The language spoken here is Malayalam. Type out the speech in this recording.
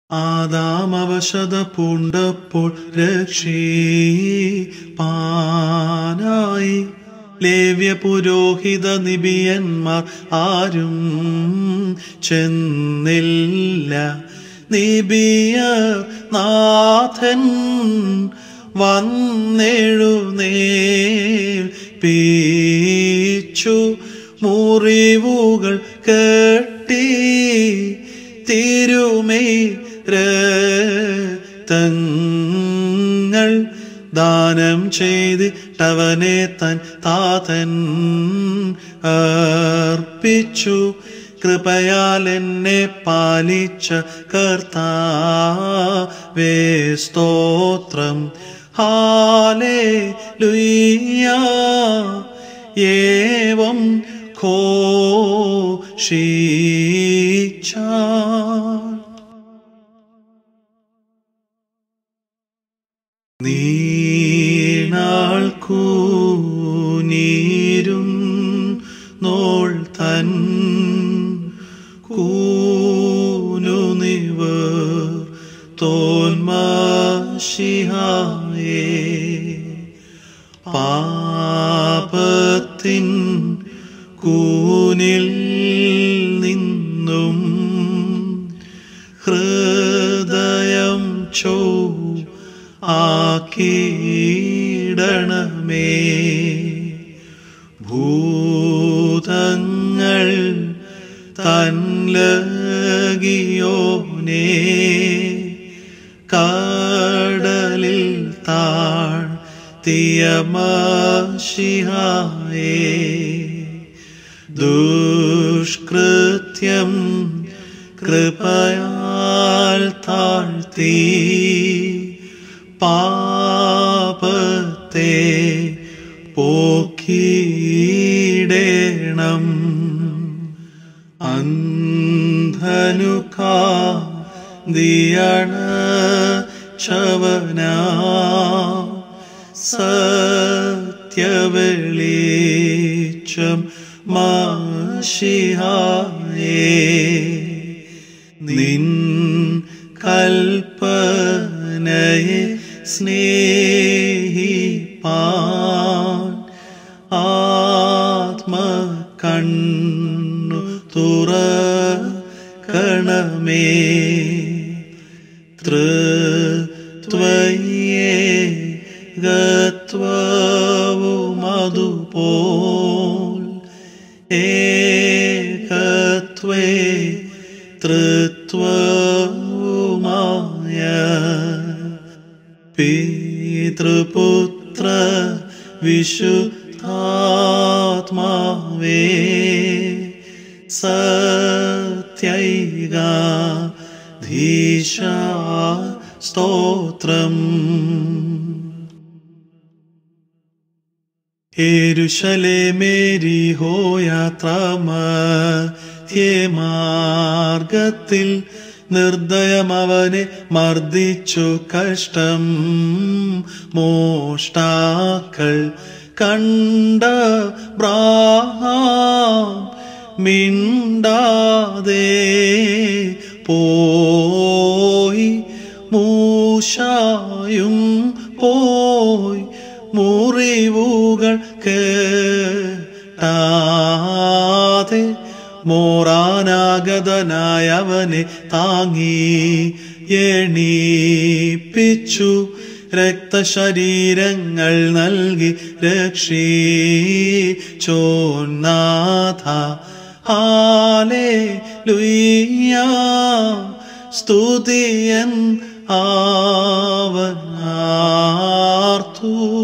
ആദാമവശത പൂണ്ടപ്പോൾ രക്ഷിപ്പാനായി ലേവ്യ പുരോഹിത നിബിയന്മാർ ആരും ചെന്നില്ല നിബിയർ നാഥൻ വന്നെഴുന്നേൽപ്പിച്ചു മുറിവുകൾ കെട്ടി തിരുമേ രക്തങ്ങൾ ദാനം ചെയ്തിട്ടവനെ തൻ താതൻ അർപ്പിച്ചു കൃപയാൽ എന്നെ പാലിച്ച കർത്താവേ സ്തോത്രം ഹാലേ ലുയ്യ ഏവം ഘോഷിച്ച നീണാൾ കൂനീരും നോൾ തൻ കൂനു നിവർ തോന്മാശിഹായേ പാപത്തിൻ കൂനിൽ നിന്നും ഹൃദയം ചോ ആക്കിയിടണമേ ഭൂതങ്ങൾ തൻലകിയോനേ കടലിൽ താഴ്ത്തിയമശിഹായേ ദുഷ്കൃത്യം കൃപയാൽ താഴ്ത്തി പാപത്തെ പോക്കിയിടേണം അന്ധനുക്കാ ദിയണ ചവന സത്യവെളിച്ചം മാഷിഹായേ നിൻ കൽപ്പനയെ സ്നേഹിപ്പാൻ ആത്മ കണ്ണു തുറക്കണമേ തൃത്വയേ ഗത്വവുമതുപോൽ ഏകത്വേ തൃത്വവുമായ പിതൃപുത്ര വിശുദ്ധാത്മാവേ സത്യൈക ധീശ സ്തോത്രം എരുശലേമേരി ഹോയാത്ര മാർഗത്തിൽ നിർദ്ദയമവനെ മർദ്ദിച്ചു കഷ്ടം മോഷ്ടാക്കൾ കണ്ട ബ്രാഹാം മിണ്ടാതെ പോയി മൂശായും പോയി മുറിവുകൾ കേട്ടാതെ മോറാനാഗതനായവനെ താങ്ങി എണീപ്പിച്ചു രക്തശരീരങ്ങൾ നൽകി രക്ഷിച്ചോന്നാഥ ഹാലേ ലുയ്യ സ്തുതിയൻ ആവനാർത്തു